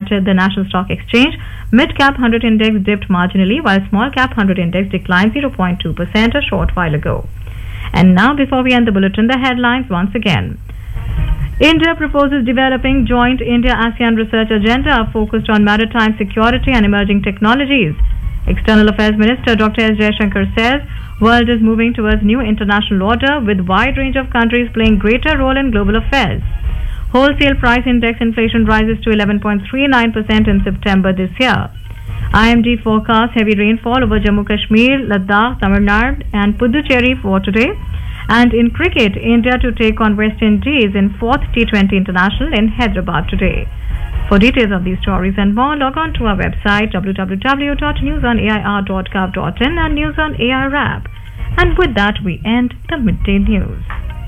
the National Stock Exchange. Mid cap 100 index dipped marginally, while small cap 100 index declined 0.2% a short while ago. And now, before we end the bulletin, the headlines once again. India proposes developing joint India-ASEAN research agenda focused on maritime security and emerging technologies. External Affairs Minister Dr. S. Jaishankar says world is moving towards new international order with wide range of countries playing greater role in global affairs. Wholesale price index inflation rises to 11.39% in September this year. IMD forecasts heavy rainfall over Jammu Kashmir, Ladakh, Tamil Nadu and Puducherry for today. And in cricket, India to take on West Indies in 4th T20 International in Hyderabad today. For details of these stories and more, log on to our website www.newsonair.gov.in and News on AR app. And with that, we end the midday news.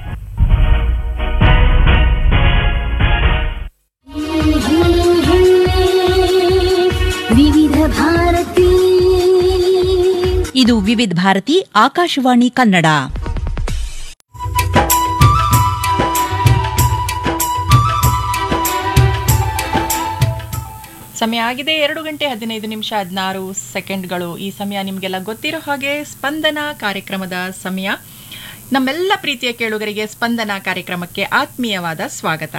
ವಿವಿಧ ಭಾರತಿ ಇದು ವಿವಿಧ ಭಾರತಿ ಆಕಾಶವಾಣಿ ಕನ್ನಡ ಸಮಯ ಆಗಿದೆ ಎರಡು ಗಂಟೆ ಹದಿನೈದು ನಿಮಿಷ ಹದಿನಾರು ಸೆಕೆಂಡ್ಗಳು ಈ ಸಮಯ ನಿಮಗೆಲ್ಲ ಗೊತ್ತಿರೋ ಹಾಗೆ ಸ್ಪಂದನ ಕಾರ್ಯಕ್ರಮದ ಸಮಯ ನಮ್ಮೆಲ್ಲ ಪ್ರೀತಿಯ ಕೇಳುಗರಿಗೆ ಸ್ಪಂದನ ಕಾರ್ಯಕ್ರಮಕ್ಕೆ ಆತ್ಮೀಯವಾದ ಸ್ವಾಗತ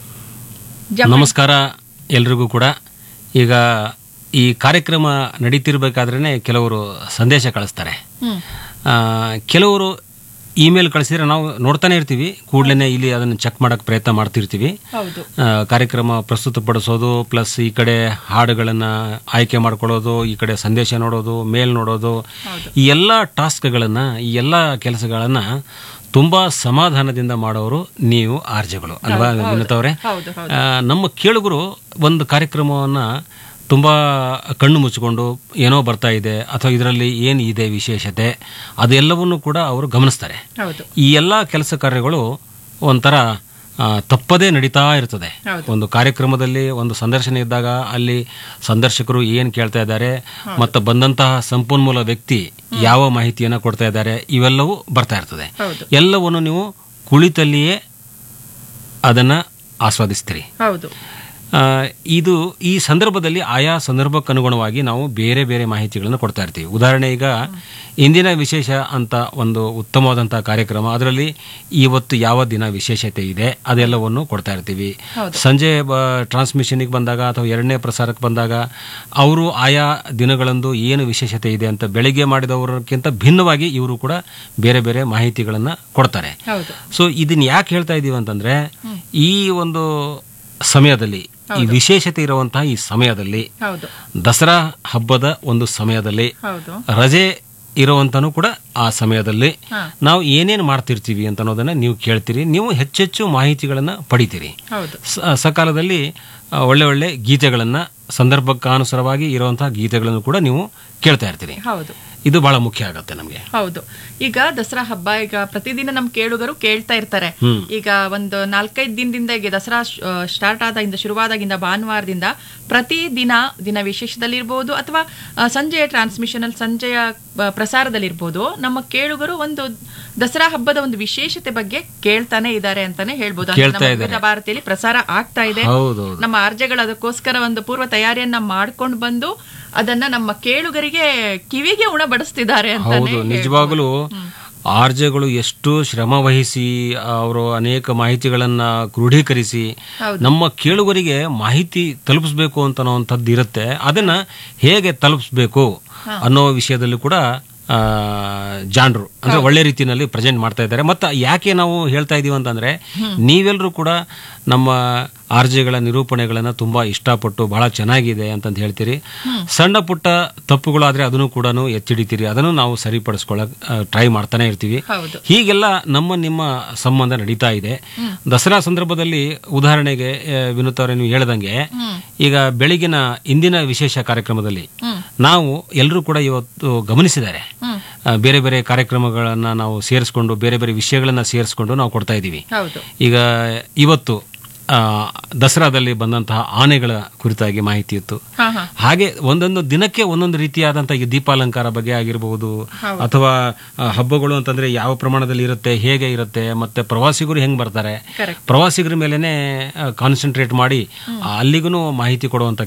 ಜಮ- ನಮಸ್ಕಾರ ಎಲ್ರಿಗೂ ಕೂಡ ಈಗ ಈ ಕಾರ್ಯಕ್ರಮ ನಡೀತಿರ್ಬೇಕಾದ್ರೇ ಕೆಲವರು ಸಂದೇಶ ಕಳಿಸ್ತಾರೆ ಹ್ಮ್. ಆ, ಕೆಲವರು ಇಮೇಲ್ ಕಳಿಸಿದ್ರೆ ನಾವು ನೋಡ್ತಾನೆ ಇರ್ತೀವಿ ಕೂಡಲೇ ಇಲ್ಲಿ ಅದನ್ನು ಚೆಕ್ ಮಾಡಕ್ಕೆ ಪ್ರಯತ್ನ ಮಾಡ್ತಿರ್ತೀವಿ ಹೌದು ಆ, ಕಾರ್ಯಕ್ರಮ ಪ್ರಸ್ತುತಪಡಿಸೋದು ಪ್ಲಸ್ ಈ ಕಡೆ ಹಾಡುಗಳನ್ನು ಆಯ್ಕೆ ಮಾಡ್ಕೊಳ್ಳೋದು ಈ ಕಡೆ ಸಂದೇಶ ನೋಡೋದು ಮೇಲ್ ನೋಡೋದು ಈ ಎಲ್ಲ ಟಾಸ್ಕ್ಗಳನ್ನು ಈ ಎಲ್ಲ ಕೆಲಸಗಳನ್ನು ತುಂಬಾ ಸಮಾಧಾನದಿಂದ ಮಾಡೋರು ನೀವು ಆರ್ಜಗಳು ಅಲ್ವಾ ವಿನೋತ್ ಅವರೇ ಹೌದು ಹೌದು ಆ, ನಮ್ಮ ಕೇಳುಗರು ಒಂದು ಕಾರ್ಯಕ್ರಮವನ್ನ ತುಂಬಾ ಕಣ್ಣು ಮುಚ್ಚಿಕೊಂಡು ಏನೋ ಬರ್ತಾ ಇದೆ ಅಥವಾ ಇದರಲ್ಲಿ ಏನು ಇದೆ ವಿಶೇಷತೆ ಅದೆಲ್ಲವನ್ನು ಕೂಡ ಅವರು ಗಮನಿಸ್ತಾರೆ ಹೌದು ಈ ಎಲ್ಲ ಕೆಲಸ ಕಾರ್ಯಗಳು ಒಂಥರ ಆ, ತಪ್ಪದೇ ನಡೀತಾ ಇರ್ತದೆ ಹೌದು. ಒಂದು ಕಾರ್ಯಕ್ರಮದಲ್ಲಿ ಒಂದು ಸಂದರ್ಶನ ಇದ್ದಾಗ ಅಲ್ಲಿ ಸಂದರ್ಶಕರು ಏನು ಕೇಳ್ತಾ ಇದ್ದಾರೆ ಮತ್ತು ಬಂದಂತಹ ಸಂಪನ್ಮೂಲ ವ್ಯಕ್ತಿ ಯಾವ ಮಾಹಿತಿಯನ್ನು ಕೊಡ್ತಾ ಇದ್ದಾರೆ ಇವೆಲ್ಲವೂ ಬರ್ತಾ ಇರ್ತದೆ ಹೌದು ಎಲ್ಲವನ್ನು ನೀವು ಕುಳಿತಲ್ಲಿಯೇ ಅದನ್ನ ಆಸ್ವಾದಿಸ್ತೀರಿ ಹೌದು ಆ, ಇದು ಈ ಸಂದರ್ಭದಲ್ಲಿ ಆಯಾ ಸಂದರ್ಭಕ್ಕನುಗುಣವಾಗಿ ನಾವು ಬೇರೆ ಬೇರೆ ಮಾಹಿತಿಗಳನ್ನು ಕೊಡ್ತಾ ಇರ್ತೀವಿ ಉದಾಹರಣೆ ಈಗ ಇಂದಿನ ವಿಶೇಷ ಅಂತ ಒಂದು ಉತ್ತಮವಾದಂತಹ ಕಾರ್ಯಕ್ರಮ ಅದರಲ್ಲಿ ಇವತ್ತು ಯಾವ ದಿನ ವಿಶೇಷತೆ ಇದೆ ಅದೆಲ್ಲವನ್ನು ಕೊಡ್ತಾ ಇರ್ತೀವಿ ಸಂಜೆ ಟ್ರಾನ್ಸ್ಮಿಷನ್ಗೆ ಬಂದಾಗ ಅಥವಾ ಎರಡನೇ ಪ್ರಸಾರಕ್ಕೆ ಬಂದಾಗ ಅವರು ಆಯಾ ದಿನಗಳಂದು ಏನು ವಿಶೇಷತೆ ಇದೆ ಅಂತ ಬೆಳಿಗ್ಗೆ ಮಾಡಿದವರಕ್ಕಿಂತ ಭಿನ್ನವಾಗಿ ಇವರು ಕೂಡ ಬೇರೆ ಬೇರೆ ಮಾಹಿತಿಗಳನ್ನು ಕೊಡ್ತಾರೆ ಹೌದು ಸೊ ಇದನ್ನ ಯಾಕೆ ಹೇಳ್ತಾ ಇದೀವಿ ಅಂತಂದ್ರೆ ಈ ಒಂದು ಸಮಯದಲ್ಲಿ ಈ ವಿಶೇಷತೆ ಇರುವಂತಹ ಈ ಸಮಯದಲ್ಲಿ ಹೌದು ದಸರಾ ಹಬ್ಬದ ಒಂದು ಸಮಯದಲ್ಲಿ ಹೌದು ರಜೆ ಇರುವಂತನೂ ಕೂಡ ಆ ಸಮಯದಲ್ಲಿ ಹಾ. ನಾವು ಏನೇನು ಮಾಡ್ತಿರ್ತೀವಿ ಅಂತ ಅನ್ನೋದನ್ನ ನೀವು ಕೇಳ್ತೀರಿ ನೀವು ಹೆಚ್ಚೆಚ್ಚು ಮಾಹಿತಿಗಳನ್ನ ಪಡಿತೀರಿ ಹೌದು ಸ- ಸಕಾಲದಲ್ಲಿ ಆ, ಒಳ್ಳೆ ಒಳ್ಳೆ ಗೀತೆಗಳನ್ನ ಸಂದರ್ಭಕ್ಕಾನುಸಾರವಾಗಿ ಇರುವಂತಹ ಗೀತೆಗಳನ್ನು ಕೂಡ ನೀವು ಕೇಳ್ತಾ ಇರ್ತೀರಿ ಹೌದು ಇದು ಬಹಳ ಮುಖ್ಯ ಆಗುತ್ತೆ ನಮಗೆ ಹೌದು ಈಗ ದಸರಾ ಹಬ್ಬ ಈಗ ಪ್ರತಿದಿನ ನಮ್ ಕೇಳುಗರು ಕೇಳ್ತಾ ಇರ್ತಾರೆ ಈಗ ಒಂದು ನಾಲ್ಕೈದು ದಿನದಿಂದ ಈಗ ದಸರಾ ಸ್ಟಾರ್ಟ್ ಆದಾಗಿಂದ ಶುರುವಾದಾಗಿಂದ ಭಾನುವಾರದಿಂದ ಪ್ರತಿ ದಿನ ದಿನ ವಿಶೇಷದಲ್ಲಿ ಇರ್ಬೋದು ಅಥವಾ ಆ, ಸಂಜೆಯ ಟ್ರಾನ್ಸ್ಮಿಷನ್ ಅಲ್ಲಿ ಸಂಜೆಯ ಆ, ಪ್ರಸಾರದಲ್ಲಿ ಇರ್ಬೋದು ನಮ್ಮ ಕೇಳುಗರು ಒಂದು ದಸರಾ ಹಬ್ಬದ ಒಂದು ವಿಶೇಷತೆ ಬಗ್ಗೆ ಕೇಳ್ತಾನೆ ಇದ್ದಾರೆ ಅಂತಾನೆ ಹೇಳ್ಬೋದು ಅಂದ್ರೆ ಕೇಳ್ತಾ ನಮ್ಮ ಇದ್ದಾರೆ. ವಿವಿಧ ಭಾರತಿಯಲ್ಲಿ ಪ್ರಸಾರ ಆಗ್ತಾ ಇದೆ ಹೌದೌದು ನಮ್ಮ ಆರ್ಜೆಗಳು ಅದಕ್ಕೋಸ್ಕರ ಒಂದು ಪೂರ್ವ ತಯಾರಿಯನ್ನ ಮಾಡ್ಕೊಂಡು ಬಂದು ಅದನ್ನ ನಮ್ಮ ಕೇಳುಗರಿಗೆ ಕಿವಿಗೆ ಉಣಬಡಿಸ್ತಿದ್ದಾರೆ ಅಂತಾನೆ ಹೌದು ನಿಜವಾಗಲೂ ಆರ್ಜೆಗಳು ಎಷ್ಟು ಶ್ರಮ ವಹಿಸಿ ಅವರು ಅನೇಕ ಮಾಹಿತಿಗಳನ್ನ ಕ್ರೋಢೀಕರಿಸಿ ನಮ್ಮ ಕೇಳುಗರಿಗೆ ಮಾಹಿತಿ ತಲುಪಿಸ್ಬೇಕು ಅಂತ ಅನ್ನೋವಂಥದ್ದು ಇರುತ್ತೆ ಅದನ್ನ ಹೇಗೆ ತಲುಪಿಸ್ಬೇಕು ಅನ್ನೋ ವಿಷಯದಲ್ಲಿ ಕೂಡ ಆ, ಜಾಣರು ಅಂದ್ರೆ ಒಳ್ಳೆ ರೀತಿಯಲ್ಲಿ ಪ್ರೆಸೆಂಟ್ ಮಾಡ್ತಾ ಇದ್ದಾರೆ ಮತ್ತೆ ಯಾಕೆ ನಾವು ಹೇಳ್ತಾ ಇದೀವಿ ಅಂತಂದ್ರೆ ನೀವೆಲ್ಲರೂ ಕೂಡ ನಮ್ಮ ಆರ್ಜೆಗಳ ನಿರೂಪಣೆಗಳನ್ನ ತುಂಬಾ ಇಷ್ಟಪಟ್ಟು ಬಹಳ ಚೆನ್ನಾಗಿದೆ ಅಂತಂತ ಹೇಳ್ತೀರಿ ಸಣ್ಣ ಪುಟ್ಟ ತಪ್ಪುಗಳಾದ್ರೆ ಅದನ್ನು ಕೂಡ ಎತ್ತಿಡಿತೀರಿ ಅದನ್ನು ನಾವು ಸರಿಪಡಿಸ್ಕೊಳ್ಳಕ್ ಟ್ರೈ ಮಾಡ್ತಾನೆ ಇರ್ತೀವಿ ಹೌದು ಹೀಗೆಲ್ಲ ನಮ್ಮ ನಿಮ್ಮ ಸಂಬಂಧ ನಡೀತಾ ಇದೆ ದಸರಾ ಸಂದರ್ಭದಲ್ಲಿ ಉದಾಹರಣೆಗೆ ಆ, ವಿನೋತ್ ಅವರೇ ನೀವು ಹೇಳ್ದಂಗೆ ಈಗ ಬೆಳಗಿನ ಇಂದಿನ ವಿಶೇಷ ಕಾರ್ಯಕ್ರಮದಲ್ಲಿ ನಾವು ಎಲ್ಲರೂ ಕೂಡ ಇವತ್ತು ಗಮನಿಸಿದ್ದಾರೆ ಆ, ಬೇರೆ ಬೇರೆ ಕಾರ್ಯಕ್ರಮಗಳನ್ನ ನಾವು ಸೇರಿಸ್ಕೊಂಡು ಬೇರೆ ಬೇರೆ ವಿಷಯಗಳನ್ನ ಸೇರಿಸ್ಕೊಂಡು ನಾವು ಕೊಡ್ತಾ ಇದ್ದೀವಿ ಹೌದು ಈಗ ಇವತ್ತು ಆ, ದಸರಾದಲ್ಲಿ ಬಂದಂತಹ ಆನೆಗಳ ಕುರಿತಾಗಿ ಮಾಹಿತಿ ಇತ್ತು ಹಾ ಹಾ ಹಾಗೆ ಒಂದೊಂದು ದಿನಕ್ಕೆ ಒಂದೊಂದು ರೀತಿಯಾದಂತಹ ಈ ದೀಪಾಲಂಕಾರ ಬಗ್ಗೆ ಆಗಿರಬಹುದು ಅಥವಾ ಆ, ಹಬ್ಬಗಳು ಅಂತಂದ್ರೆ ಯಾವ ಪ್ರಮಾಣದಲ್ಲಿ ಇರುತ್ತೆ ಹೇಗೆ ಇರುತ್ತೆ ಮತ್ತೆ ಪ್ರವಾಸಿಗರು ಹೆಂಗ್ ಬರ್ತಾರೆ Correct. ಪ್ರವಾಸಿಗರ ಮೇಲೆನೆ ಕಾನ್ಸಂಟ್ರೇಟ್ ಮಾಡಿ ಅಲ್ಲಿಗೂ ಮಾಹಿತಿ ಕೊಡುವಂತ